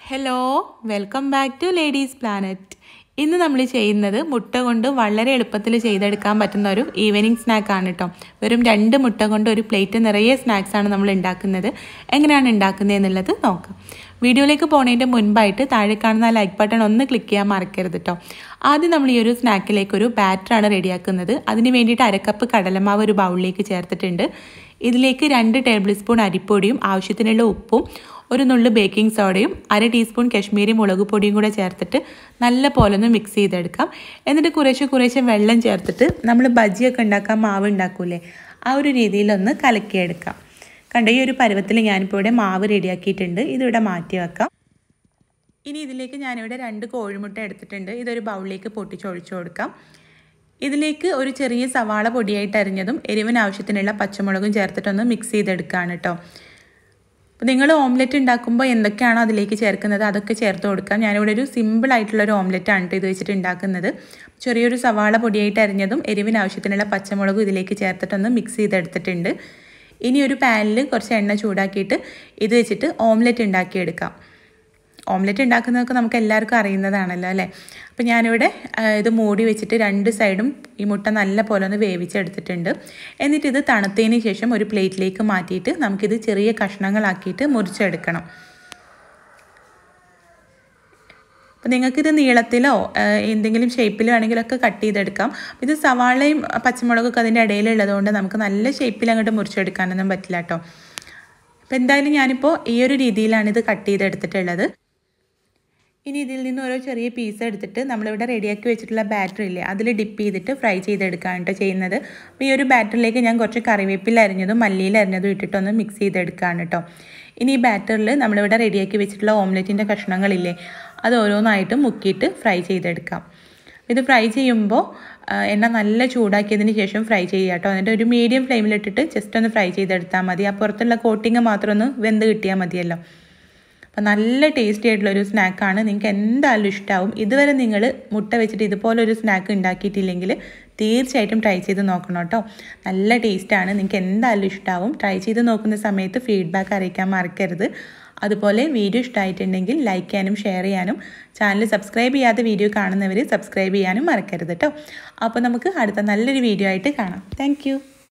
hello welcome back to ladies planet ഇന്ന് നമ്മൾ ചെയ്യുന്നത് മുട്ട കൊണ്ട് വളരെ എളുപ്പത്തിൽ ചെയ്തെടുക്കാൻ പറ്റുന്ന ഒരു ഈവനിങ് സ്നാക്കാണ് കേട്ടോ വെറും രണ്ട് മുട്ട കൊണ്ട് ഒരു പ്ലേറ്റ് നിറയെ സ്നാക്സാണ് നമ്മൾ ഉണ്ടാക്കുന്നത് എങ്ങനെയാണ് ഉണ്ടാക്കുന്നത് എന്നുള്ളത് നോക്കാം വീഡിയോയിലേക്ക് പോകുന്നതിൻ്റെ മുൻപായിട്ട് താഴെ കാണുന്ന ലൈക്ക് ബട്ടൺ ഒന്ന് ക്ലിക്ക് ചെയ്യാൻ മറക്കരുത് കേട്ടോ ആദ്യം നമ്മൾ ഈ ഒരു സ്നാക്കിലേക്ക് ഒരു ബാറ്ററാണ് റെഡിയാക്കുന്നത് അതിന് വേണ്ടിയിട്ട് അരക്കപ്പ് കടലമാവ് ഒരു ബൗളിലേക്ക് ചേർത്തിട്ടുണ്ട് ഇതിലേക്ക് രണ്ട് ടേബിൾ സ്പൂൺ അരിപ്പൊടിയും ആവശ്യത്തിനുള്ള ഉപ്പും ഒരു നുള്ളു ബേക്കിംഗ് സോഡയും അര ടീസ്പൂൺ കശ്മീരി മുളക് പൊടിയും കൂടെ ചേർത്തിട്ട് നല്ല പോലെ ഒന്ന് മിക്സ് ചെയ്തെടുക്കാം എന്നിട്ട് കുറേശ്ശെ കുറേശ്ശെ വെള്ളം ചേർത്തിട്ട് നമ്മൾ ബജിയൊക്കെ ഉണ്ടാക്കാൻ മാവ് ഉണ്ടാക്കൂലേ ആ ഒരു രീതിയിലൊന്ന് കലക്കിയെടുക്കാം കണ്ട ഈ ഒരു പരുവത്തിൽ ഞാനിപ്പോൾ ഇവിടെ മാവ് റെഡിയാക്കിയിട്ടുണ്ട് ഇതിവിടെ മാറ്റി വെക്കാം ഇനി ഇതിലേക്ക് ഞാനിവിടെ രണ്ട് കോഴിമുട്ട എടുത്തിട്ടുണ്ട് ഇതൊരു ബൗളിലേക്ക് പൊട്ടിച്ചൊഴിച്ചു കൊടുക്കാം ഇതിലേക്ക് ഒരു ചെറിയ സവാള പൊടിയായിട്ട് അരിഞ്ഞതും എരിവിന് ആവശ്യത്തിനുള്ള പച്ചമുളകും ചേർത്തിട്ടൊന്ന് മിക്സ് ചെയ്തെടുക്കുകയാണ് കേട്ടോ അപ്പോൾ നിങ്ങൾ ഓംലെറ്റ് ഉണ്ടാക്കുമ്പോൾ എന്തൊക്കെയാണോ അതിലേക്ക് ചേർക്കുന്നത് അതൊക്കെ ചേർത്ത് കൊടുക്കാം ഞാനിവിടെ ഒരു സിമ്പിൾ ആയിട്ടുള്ള ഒരു ഓംലെറ്റാണ് കേട്ടോ ഇത് വെച്ചിട്ട് ഉണ്ടാക്കുന്നത് ചെറിയൊരു സവാള പൊടിയായിട്ട് അരിഞ്ഞതും എരിവിന് ആവശ്യത്തിനുള്ള പച്ചമുളകും ഇതിലേക്ക് ചേർത്തിട്ടൊന്ന് മിക്സ് ചെയ്തെടുത്തിട്ടുണ്ട് ഇനി ഒരു പാനിൽ കുറച്ച് എണ്ണ ചൂടാക്കിയിട്ട് ഇത് വെച്ചിട്ട് ഓംലെറ്റ് ഉണ്ടാക്കിയെടുക്കാം ഓംലെറ്റ് ഉണ്ടാക്കുന്നതൊക്കെ നമുക്ക് എല്ലാവർക്കും അറിയുന്നതാണല്ലോ അല്ലേ അപ്പോൾ ഞാനിവിടെ ഇത് മൂടി വെച്ചിട്ട് രണ്ട് സൈഡും ഈ മുട്ട നല്ല പോലെ ഒന്ന് വേവിച്ചെടുത്തിട്ടുണ്ട് എന്നിട്ട് ഇത് തണുത്തതിന് ശേഷം ഒരു പ്ലേറ്റിലേക്ക് മാറ്റിയിട്ട് നമുക്കിത് ചെറിയ കഷ്ണങ്ങളാക്കിയിട്ട് മുറിച്ചെടുക്കണം അപ്പോൾ നിങ്ങൾക്കിത് നീളത്തിലോ എന്തെങ്കിലും ഷേപ്പിലോ ആണെങ്കിലൊക്കെ കട്ട് ചെയ്തെടുക്കാം ഇത് സവാളയും പച്ചമുളകൊക്കെ അതിൻ്റെ ഇടയിലുള്ളതുകൊണ്ട് നമുക്ക് നല്ല ഷേപ്പിൽ അങ്ങോട്ട് മുറിച്ചെടുക്കാനൊന്നും പറ്റില്ല കേട്ടോ അപ്പോൾ എന്തായാലും ഞാനിപ്പോൾ ഈ ഒരു രീതിയിലാണ് ഇത് കട്ട് ചെയ്തെടുത്തിട്ടുള്ളത് ഇനി ഇതിൽ നിന്ന് ഓരോ ചെറിയ പീസ് എടുത്തിട്ട് നമ്മളിവിടെ റെഡിയാക്കി വെച്ചിട്ടുള്ള ബാറ്ററി ഇല്ലേ അതിൽ ഡിപ്പ് ചെയ്തിട്ട് ഫ്രൈ ചെയ്തെടുക്കുകയാണ് കേട്ടോ ചെയ്യുന്നത് അപ്പോൾ ഈ ഒരു ബാറ്ററിലേക്ക് ഞാൻ കുറച്ച് കറിവേപ്പില അരിഞ്ഞതും മല്ലിയിൽ അരിഞ്ഞതും ഇട്ടിട്ടൊന്ന് മിക്സ് ചെയ്തെടുക്കുകയാണ് കേട്ടോ ഇനി ഈ ബാറ്ററിൽ നമ്മളിവിടെ റെഡിയാക്കി വെച്ചിട്ടുള്ള ഓംലെറ്റിൻ്റെ കഷ്ണങ്ങളില്ലേ അത് ഓരോന്നായിട്ട് മുക്കിയിട്ട് ഫ്രൈ ചെയ്തെടുക്കാം ഇത് ഫ്രൈ ചെയ്യുമ്പോൾ എണ്ണ നല്ല ചൂടാക്കിയതിന് ശേഷം ഫ്രൈ ചെയ്യുക കേട്ടോ എന്നിട്ട് ഒരു മീഡിയം ഫ്ലെയിമിലിട്ടിട്ട് ജസ്റ്റ് ഒന്ന് ഫ്രൈ ചെയ്തെടുത്താൽ മതി ആ പുറത്തുള്ള കോട്ടിങ് മാത്രം ഒന്ന് വെന്ത് കിട്ടിയാൽ മതിയല്ലോ അപ്പോൾ നല്ല ടേസ്റ്റി ആയിട്ടുള്ളൊരു സ്നാക്കാണ് നിങ്ങൾക്ക് എന്തായാലും ഇഷ്ടമാവും ഇതുവരെ നിങ്ങൾ മുട്ട വെച്ചിട്ട് ഇതുപോലൊരു സ്നാക്ക് ഉണ്ടാക്കിയിട്ടില്ലെങ്കിൽ തീർച്ചയായിട്ടും ട്രൈ ചെയ്ത് നോക്കണം കേട്ടോ നല്ല ടേസ്റ്റാണ് നിങ്ങൾക്ക് എന്തായാലും ഇഷ്ടമാവും ട്രൈ ചെയ്ത് നോക്കുന്ന സമയത്ത് ഫീഡ്ബാക്ക് അറിയിക്കാൻ മറക്കരുത് അതുപോലെ വീഡിയോ ഇഷ്ടമായിട്ടുണ്ടെങ്കിൽ ലൈക്ക് ചെയ്യാനും ഷെയർ ചെയ്യാനും ചാനൽ സബ്സ്ക്രൈബ് ചെയ്യാത്ത വീഡിയോ കാണുന്നവർ സബ്സ്ക്രൈബ് ചെയ്യാനും മറക്കരുത് കേട്ടോ അപ്പോൾ നമുക്ക് അടുത്ത നല്ലൊരു വീഡിയോ ആയിട്ട് കാണാം താങ്ക്